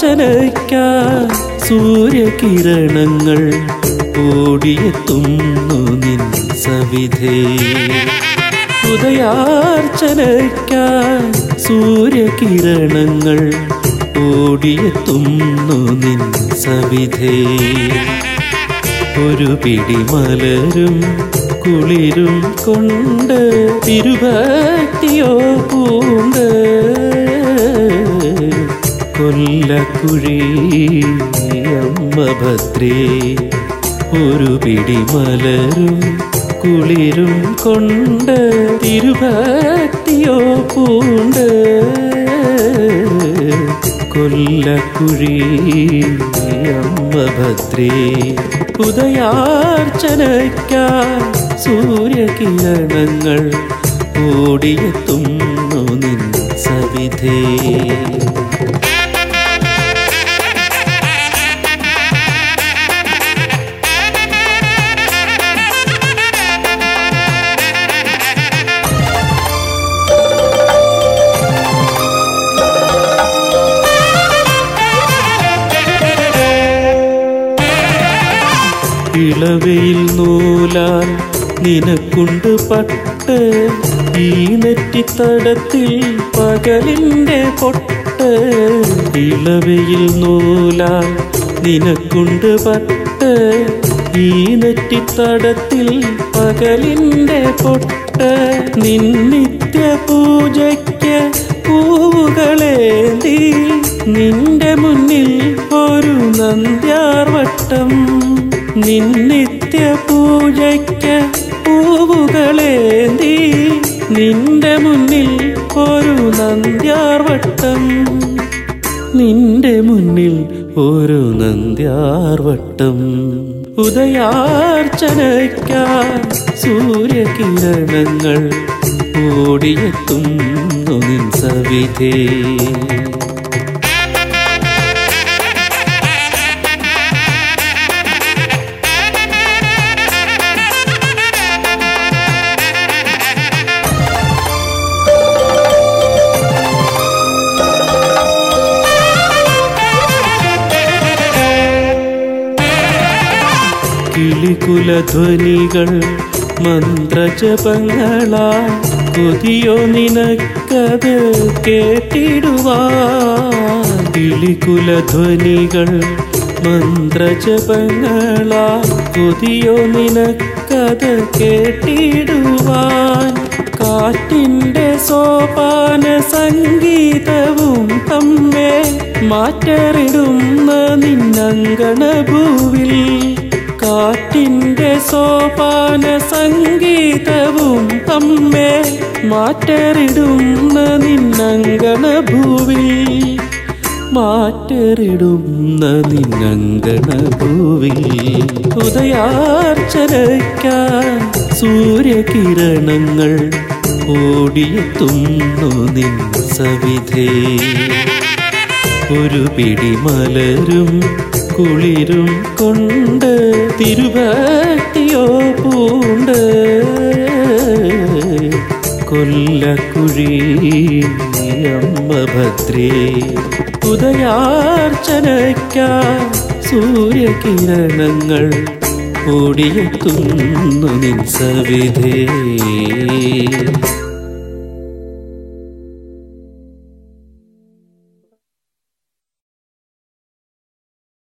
ഉദയാർച്ചനയ്ക്കായി സൂര്യകിരണങ്ങൾ ഓടിയെത്തുന്നു നിൻ സവിധേ ഉദയാർച്ചനയ്ക്കായി സൂര്യകിരണങ്ങൾ ഓടിയെത്തുന്നു നിൻ സവിധേ ഒരു പിടി മലരും കുളിരും കൊണ്ട് തിരുഭക്തിയോ പൂണ്ട് കൊല്ലക്കുഴി അമ്മ ഭദ്രേ ഒരു പിടി മലരും കുളിരും കൊണ്ട് തിരുഭക്തിയോ പൂണ്ട് കൊല്ലക്കുഴി അമ്മ ഭദ്രേ ഉദയാർച്ചനയ്ക്കായി സൂര്യകിരണങ്ങൾ ഓടിയെത്തുന്നു നിൻ സവിധേ ഇളവയിൽ നൂലാൽ നിനക്കുണ്ട് പട്ട് ഈ നെറ്റിത്തടത്തിൽ പകലിൻ്റെ പൊട്ട് ഇളവയിൽ നൂലാൽ നിനക്കുണ്ട് പട്ട് ഈ നെറ്റിത്തടത്തിൽ പകലിൻ്റെ പൊട്ട് നിന്നിത്യ പൂജയ്ക്ക് പൂവുകളേന്തി നിന്റെ മുന്നിൽ ഒരു നന്ദ്യാർവട്ടം നിന്നിത്യ പൂജയ്ക്ക് പൂവുകളേന്തി നിന്റെ മുന്നിൽ ഒരു നന്ദ്യാർവട്ടം നിന്റെ മുന്നിൽ ഒരു നന്ദ്യാർവട്ടം ഉദയാർച്ചനയ്ക്കായി സൂര്യകിരണങ്ങൾ ഓടിയെത്തുന്നു നിൻ സവിധേ കിളികുലധ്വനികൾ മന്ത്രജപങ്ങളാ കൊതിയോ നിനക്കത് കേട്ടിടുവാ കിളികുലധ്വനികൾ മന്ത്രജപങ്ങളാ കൊതിയോ നിനക്കത് കേട്ടിടുവാൻ കാറ്റിൻ്റെ സോപാന സംഗീതവും തമ്മേ മാറ്ററിടുന്ന നിന്നങ്കണഭൂവിൽ കാറ്റിൻ്റെ സോപാന സംഗീതവും തമ്മേ മാറ്ററിടുന്ന നിന്നങ്കണഭൂവിൽ മാറ്ററിടുന്ന നിന്നങ്കണഭൂവിൽ ഉദയാർച്ചനയ്ക്കായി സൂര്യകിരണങ്ങൾ ഓടിയെത്തുന്നു നിൻ സവിധേ ഒരു പിടി മലരും കുളിരും കൊണ്ട് തിരുഭക്തിയോ പൂണ്ട് കൊല്ലക്കുഴി അമ്മ ഭദ്രേ ഉദയാർച്ചനയ്ക്കായി സൂര്യകിരണങ്ങൾ ഓടിയെത്തുന്നു നിൻ സവിധേ